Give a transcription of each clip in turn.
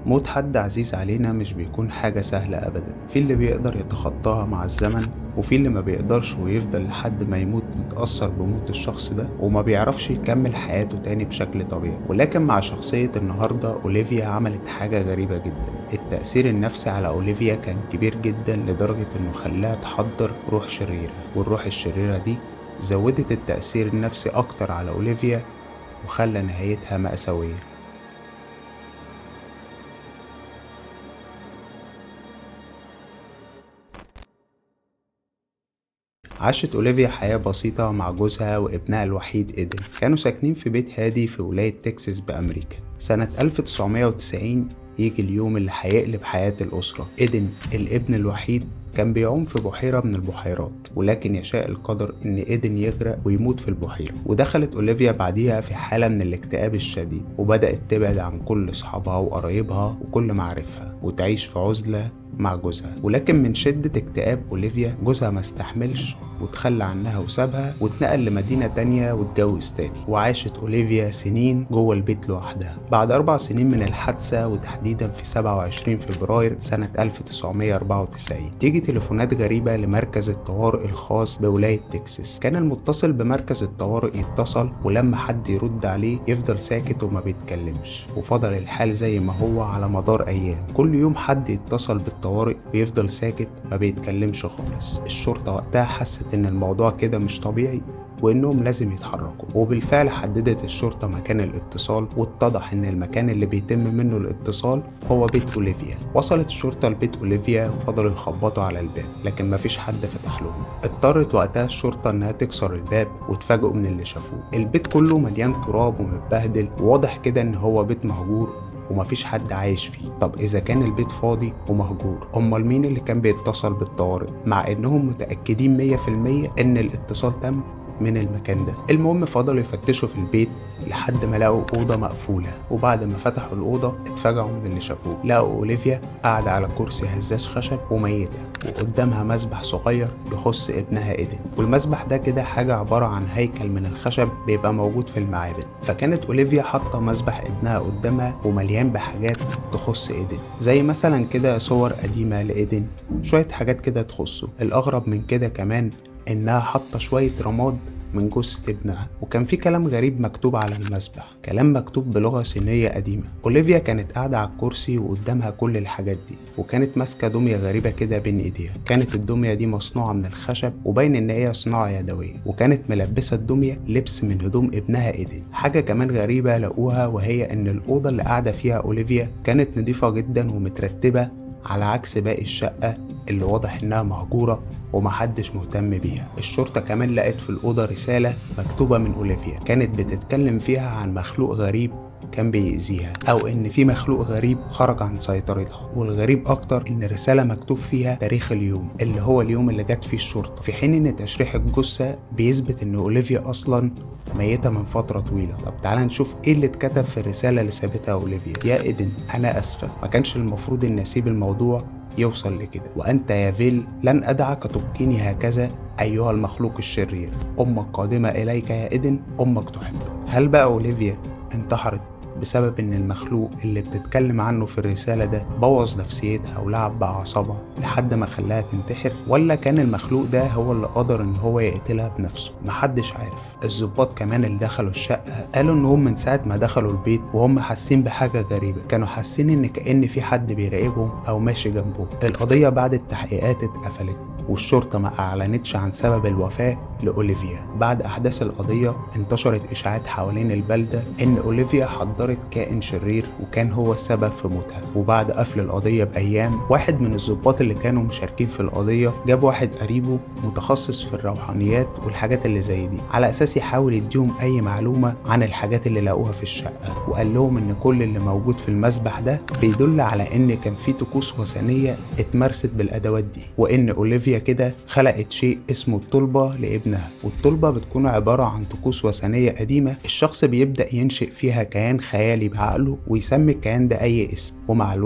موت حد عزيز علينا مش بيكون حاجة سهلة أبدا في اللي بيقدر يتخطاها مع الزمن وفي اللي ما بيقدرش ويفضل لحد ما يموت متأثر بموت الشخص ده وما بيعرفش يكمل حياته تاني بشكل طبيعي ولكن مع شخصية النهاردة أوليفيا عملت حاجة غريبة جدا التأثير النفسي على أوليفيا كان كبير جدا لدرجة إنه خلاها تحضر روح شريرة والروح الشريرة دي زودت التأثير النفسي أكتر على أوليفيا وخلى نهايتها مأساوية عاشت أوليفيا حياة بسيطة مع جوزها وابنها الوحيد إيدن كانوا ساكنين في بيت هادي في ولاية تكساس بأمريكا سنة 1990 يجي اليوم اللي هيقلب حياة الأسرة إيدن الابن الوحيد كان بيعوم في بحيرة من البحيرات ولكن يشاء القدر إن إيدن يغرق ويموت في البحيرة ودخلت أوليفيا بعديها في حالة من الاكتئاب الشديد وبدأت تبعد عن كل أصحابها وقرايبها وكل معارفها وتعيش في عزلة مع جوزها ولكن من شدة اكتئاب أوليفيا جوزها ما استحملش وتخلى عنها وسابها واتنقل لمدينة تانية واتجوز تاني وعاشت أوليفيا سنين جوه البيت لوحدها بعد أربع سنين من الحادثة وتحديدا في 27 فبراير سنة 1994 تيجي تليفونات غريبة لمركز الطوارئ الخاص بولاية تكساس كان المتصل بمركز الطوارئ يتصل ولما حد يرد عليه يفضل ساكت وما بيتكلمش وفضل الحال زي ما هو على مدار أيام كل يوم حد يتصل بالطوارئ ويفضل ساكت ما بيتكلمش خالص الشرطة وقتها حست إن الموضوع كده مش طبيعي وإنهم لازم يتحركوا وبالفعل حددت الشرطة مكان الاتصال واتضح إن المكان اللي بيتم منه الاتصال هو بيت أوليفيا وصلت الشرطة لبيت أوليفيا وفضلوا يخبطوا على الباب لكن مفيش حد فتح لهم اضطرت وقتها الشرطة إنها تكسر الباب واتفاجئوا من اللي شافوه البيت كله مليان تراب ومتبهدل وواضح كده إن هو بيت مهجور ومفيش حد عايش فيه طب اذا كان البيت فاضي ومهجور امال مين اللي كان بيتصل بالطوارئ مع انهم متاكدين 100% ان الاتصال تم من المكان ده المهم فضلوا يفتشوا في البيت لحد ما لقوا أوضة مقفولة وبعد ما فتحوا الأوضة اتفاجئوا من اللي شافوه لقوا أوليفيا قاعدة على كرسي هزاز خشب وميتة وقدامها مسبح صغير يخص ابنها إيدن والمسبح ده كده حاجة عبارة عن هيكل من الخشب بيبقى موجود في المعابد فكانت أوليفيا حاطة مسبح ابنها قدامها ومليان بحاجات تخص إيدن زي مثلا كده صور قديمة لإيدن شوية حاجات كده تخصه الأغرب من كده كمان إنها حاطة شوية رماد من جثة ابنها وكان في كلام غريب مكتوب على المسبح كلام مكتوب بلغة صينية قديمة أوليفيا كانت قاعدة على الكرسي وقدامها كل الحاجات دي وكانت ماسكة دمية غريبة كده بين ايديها كانت الدمية دي مصنوعة من الخشب وباين ان هي صناعة يدوية وكانت ملبسة الدمية لبس من هدوم ابنها ايدن حاجة كمان غريبة لقوها وهي ان الأوضة اللي قاعدة فيها أوليفيا كانت نظيفة جدا ومترتبة على عكس باقي الشقة اللي واضح إنها مهجورة ومحدش مهتم بيها الشرطة كمان لقت في الأوضة رسالة مكتوبة من أوليفيا كانت بتتكلم فيها عن مخلوق غريب كان بيأذيها أو إن في مخلوق غريب خرج عن سيطرتها والغريب أكتر إن الرسالة مكتوب فيها تاريخ اليوم اللي هو اليوم اللي جت فيه الشرطة في حين إن تشريح الجثة بيثبت إن أوليفيا أصلا ميتة من فترة طويلة طب تعالى نشوف إيه اللي اتكتب في الرسالة اللي سابتها أوليفيا يا إيدن أنا آسفة ما كانش المفروض إن أسيب الموضوع يوصل لكده وأنت يا فيل لن أدعك تبقيني هكذا أيها المخلوق الشرير أمك قادمة إليك يا إيدن أمك تحبك هل بقى أوليفيا انتحرت بسبب ان المخلوق اللي بتتكلم عنه في الرسالة ده بوظ نفسيتها ولعب بأعصابها لحد ما خلاها تنتحر ولا كان المخلوق ده هو اللي قدر ان هو يقتلها بنفسه محدش عارف الظباط كمان اللي دخلوا الشقة قالوا انهم من ساعة ما دخلوا البيت وهم حاسين بحاجة غريبة كانوا حاسين ان كأن في حد بيراقبهم او ماشي جنبهم القضية بعد التحقيقات اتقفلت والشرطة ما أعلنتش عن سبب الوفاة لأوليفيا بعد أحداث القضية انتشرت إشاعات حوالين البلدة إن أوليفيا حضرت كائن شرير وكان هو السبب في موتها وبعد قفل القضية بأيام واحد من الضباط اللي كانوا مشاركين في القضية جاب واحد قريبه متخصص في الروحانيات والحاجات اللي زي دي على أساس يحاول يديهم أي معلومة عن الحاجات اللي لقوها في الشقة وقال لهم إن كل اللي موجود في المسبح ده بيدل على إن كان في طقوس وثنية اتمارست بالأدوات دي وإن أوليفيا كده خلقت شيء اسمه الطلبة لابنها والطلبة بتكون عبارة عن طقوس وثنية قديمة الشخص بيبدأ ينشئ فيها كيان خيالي بعقله ويسمي الكيان ده أي اسم ومع الوقت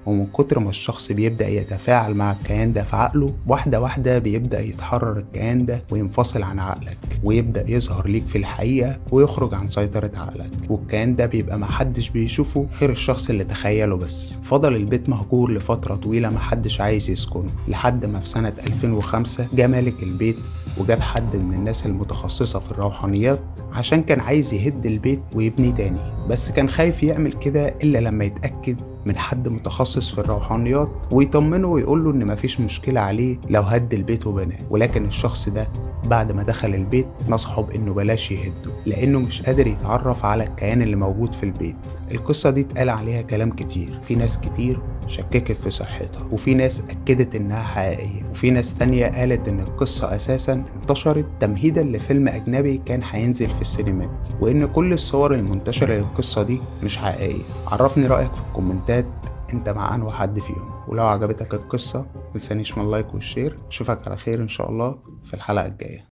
ومن كتر ما الشخص بيبدأ يتفاعل مع الكيان ده في عقله واحدة واحدة بيبدأ يتحرر الكيان ده وينفصل عن عقلك ويبدأ يظهر ليك في الحقيقة ويخرج عن سيطرة عقلك والكيان ده بيبقى محدش بيشوفه غير الشخص اللي تخيله بس فضل البيت مهجور لفترة طويلة محدش عايز يسكنه لحد ما في سنة 2005 جه مالك البيت وجاب حد من الناس المتخصصة في الروحانيات عشان كان عايز يهد البيت ويبنيه تاني بس كان خايف يعمل كده إلا لما يتأكد من حد متخصص في الروحانيات ويطمنه ويقول له ان مفيش مشكله عليه لو هد البيت وبناه ولكن الشخص ده بعد ما دخل البيت نصحه بانه بلاش يهده لانه مش قادر يتعرف على الكيان اللي موجود في البيت القصه دي اتقال عليها كلام كتير في ناس كتير شككت في صحتها وفي ناس أكدت إنها حقيقية وفي ناس تانية قالت إن القصة أساسا انتشرت تمهيدا لفيلم أجنبي كان هينزل في السينمات وإن كل الصور المنتشرة للقصة دي مش حقيقية عرفني رأيك في الكومنتات انت مع انه حد فيهم ولو عجبتك القصة متنسانيش من اللايك والشير اشوفك على خير ان شاء الله في الحلقة الجاية